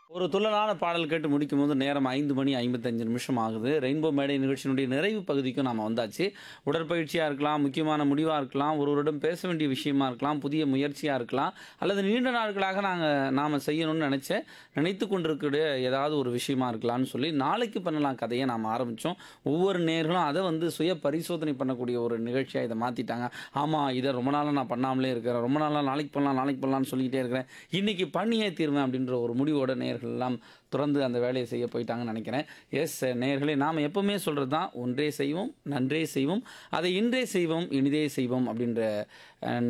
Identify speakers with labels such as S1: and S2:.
S1: ஒரு துள்ளலான பாடல் கேட்டு முடிக்கும் போது நேரம் ஐந்து மணி ஐம்பத்தஞ்சு நிமிஷம் ஆகுது ரெயின்போ மேடை நிகழ்ச்சியினுடைய நிறைவு பகுதிக்கும் நாம் வந்தாச்சு உடற்பயிற்சியாக இருக்கலாம் முக்கியமான முடிவாக இருக்கலாம் ஒருவரிடம் பேச வேண்டிய விஷயமா இருக்கலாம் புதிய முயற்சியாக இருக்கலாம் அல்லது நீண்ட நாட்களாக நாங்கள் நாம் செய்யணும்னு நினச்ச நினைத்து கொண்டிருக்கிற ஏதாவது ஒரு விஷயமா இருக்கலாம்னு சொல்லி நாளைக்கு பண்ணலாம் கதையை நாம் ஆரம்பித்தோம் ஒவ்வொரு நேர்களும் அதை வந்து சுய பரிசோதனை பண்ணக்கூடிய ஒரு நிகழ்ச்சியாக இதை மாற்றிட்டாங்க ஆமாம் இதை ரொம்ப நாளாக நான் பண்ணாமலே இருக்கிறேன் ரொம்ப நாளாக நாளைக்கு பண்ணலாம் நாளைக்கு பண்ணலாம்னு சொல்லிக்கிட்டே இருக்கிறேன் இன்றைக்கி பண்ணியே தீர்வேன் அப்படின்ற ஒரு முடிவோட நேர்கள் எல்லாம் தொடர்ந்து அந்த வேலையை செய்ய போயிட்டாங்கன்னு நினைக்கிறேன் எஸ் நேர்களே நாம் எப்பவுமே சொல்கிறது தான் ஒன்றே செய்வோம் நன்றே செய்வோம் அதை இன்றே செய்வோம் இனிதே செய்வோம் அப்படின்ற அஹ்,